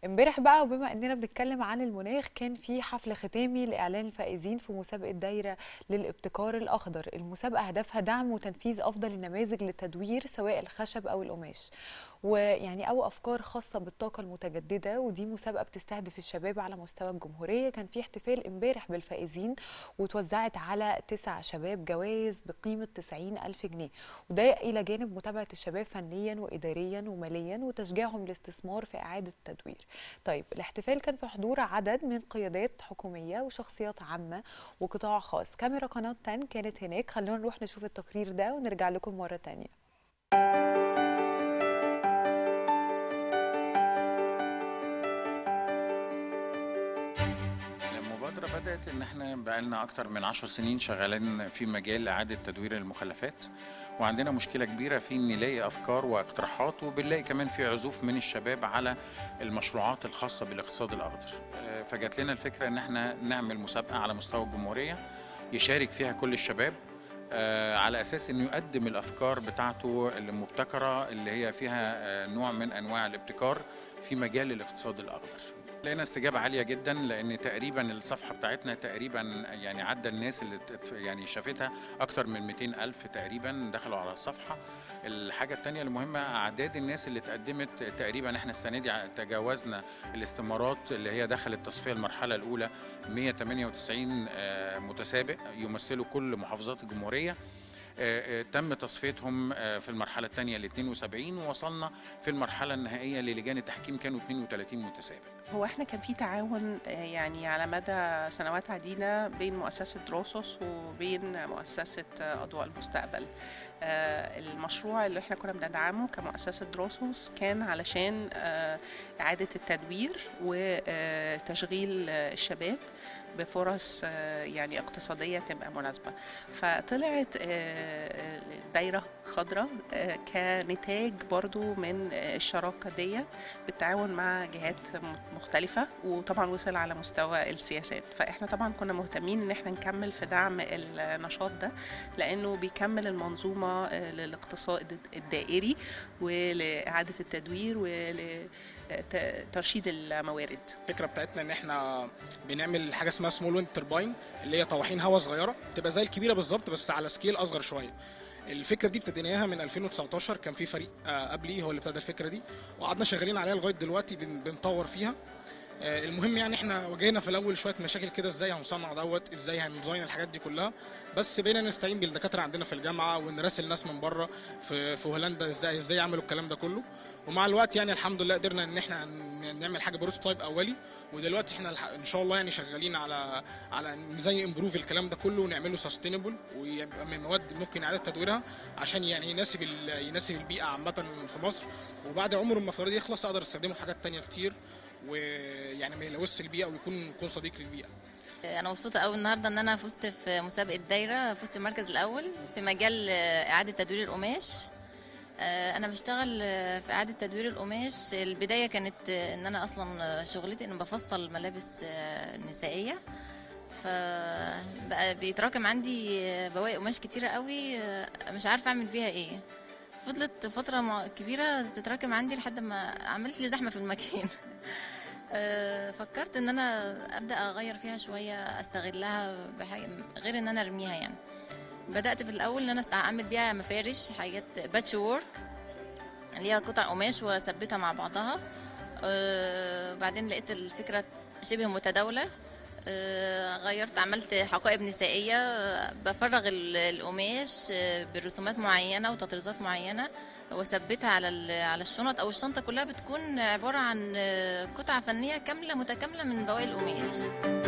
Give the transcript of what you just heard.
امبارح بقى وبما اننا بنتكلم عن المناخ كان في حفل ختامي لاعلان الفائزين في مسابقه دايره للابتكار الاخضر المسابقه هدفها دعم وتنفيذ افضل النماذج للتدوير سواء الخشب او القماش ويعني او افكار خاصه بالطاقه المتجدده ودي مسابقه بتستهدف الشباب على مستوى الجمهوريه كان في احتفال امبارح بالفائزين وتوزعت على تسع شباب جوائز بقيمه 90 الف جنيه وده الى جانب متابعه الشباب فنيا واداريا وماليا وتشجيعهم للاستثمار في اعاده التدوير طيب الاحتفال كان في حضور عدد من قيادات حكوميه وشخصيات عامه وقطاع خاص كاميرا قناه 10 كانت هناك خلونا نروح نشوف التقرير ده ونرجع لكم مره تانية المبادرة بدأت إن إحنا بقالنا أكتر من عشر سنين شغالين في مجال إعادة تدوير المخلفات وعندنا مشكلة كبيرة في إن نلاقي أفكار واقتراحات وبنلاقي كمان في عزوف من الشباب على المشروعات الخاصة بالاقتصاد الأخضر آه، فجات لنا الفكرة إن إحنا نعمل مسابقة على مستوى الجمهورية يشارك فيها كل الشباب آه، على اساس انه يقدم الافكار بتاعته المبتكره اللي هي فيها آه، نوع من انواع الابتكار في مجال الاقتصاد الاخضر. لقينا استجابه عاليه جدا لان تقريبا الصفحه بتاعتنا تقريبا يعني عدى الناس اللي ت- يعني شافتها اكتر من 200 الف تقريبا دخلوا على الصفحه. الحاجه الثانيه المهمه اعداد الناس اللي اتقدمت تقريبا احنا السنه دي تجاوزنا الاستمارات اللي هي دخلت تصفيه المرحله الاولى 198 آه، متسابق يمثلوا كل محافظات الجمهوريه آه، آه، تم تصفيتهم آه، في المرحله الثانيه ل 72 ووصلنا في المرحله النهائيه للجان التحكيم كانوا 32 متسابق هو احنا كان في تعاون آه، يعني على مدى سنوات عديدة بين مؤسسة دروسوس وبين مؤسسة آه، أضواء المستقبل آه، المشروع اللي احنا كنا بندعمه كمؤسسة دروسوس كان علشان آه، إعادة التدوير وتشغيل الشباب بفرص آه، يعني اقتصادية تبقى مناسبة فطلعت آه، دايرة خضراء آه، كنتاج برضو من آه، الشراكة ديت بالتعاون مع جهات م- مختلفة وطبعا وصل على مستوى السياسات فاحنا طبعا كنا مهتمين ان احنا نكمل في دعم النشاط ده لانه بيكمل المنظومة آه، للاقتصاد الدائري ولإعادة التدوير ولترشيد الموارد الفكره بتاعتنا ان احنا بنعمل حاجه اسمها سمول ويند ترباين اللي هي طواحين هواء صغيره تبقى زي الكبيره بالظبط بس على سكيل اصغر شويه الفكره دي ابتديناها من 2019 كان في فريق آه، قبلي هو اللي ابتدى الفكره دي وقعدنا شغالين عليها لغايه دلوقتي بن- بنطور فيها آه، المهم يعني احنا واجهنا في الاول شويه مشاكل كده ازاي هنصنع دوت ازاي هنديزاين الحاجات دي كلها بس بقينا نستعين بالدكاتره عندنا في الجامعه ونراسل ناس من بره في في هولندا ازاي ازاي يعملوا الكلام ده كله ومع الوقت يعني الحمد لله قدرنا ان احنا ن- نعمل حاجه بروتوتايب اولي ودلوقتي احنا الح- ان شاء الله يعني شغالين على على زي امبروف الكلام ده كله ونعمله سستينبل ويبقى من مواد ممكن اعاده تدويرها عشان يعني يناسب ال- يناسب البيئه عامه في مصر وبعد عمره ما الفريق يخلص اقدر استخدمه في حاجات تانية كتير ويعني ما يلوثش البيئه ويكون يكون صديق للبيئه انا مبسوطه قوي النهارده ان انا فزت في مسابقه دايره فزت المركز الاول في مجال آه، اعاده تدوير القماش آه، انا بشتغل آه، في اعاده تدوير القماش البدايه كانت آه، ان انا اصلا آه، شغلتي ان بفصل ملابس آه، نسائيه فبقى بيتراكم عندي آه، بواقي قماش كتيره قوي آه، مش عارفه اعمل بيها ايه فضلت فتره مع- كبيره تتراكم عندي لحد ما عملت لي زحمه في المكان آه، فكرت ان انا ابدا اغير فيها شويه استغلها بحاجه غير ان انا ارميها يعني بدات في الاول ان انا است- اعمل بيها مفارش حاجات باتش وورك اللي هي قطع قماش واثبتها مع بعضها آه، بعدين لقيت الفكره شبه متداوله آه، غيرت عملت حقائب نسائيه آه، بفرغ ال- القماش آه، برسومات معينه وتطريزات معينه واثبتها على ال- على الشنط او الشنطه كلها بتكون عباره عن آه، قطعه فنيه كامله متكامله من بواقي القماش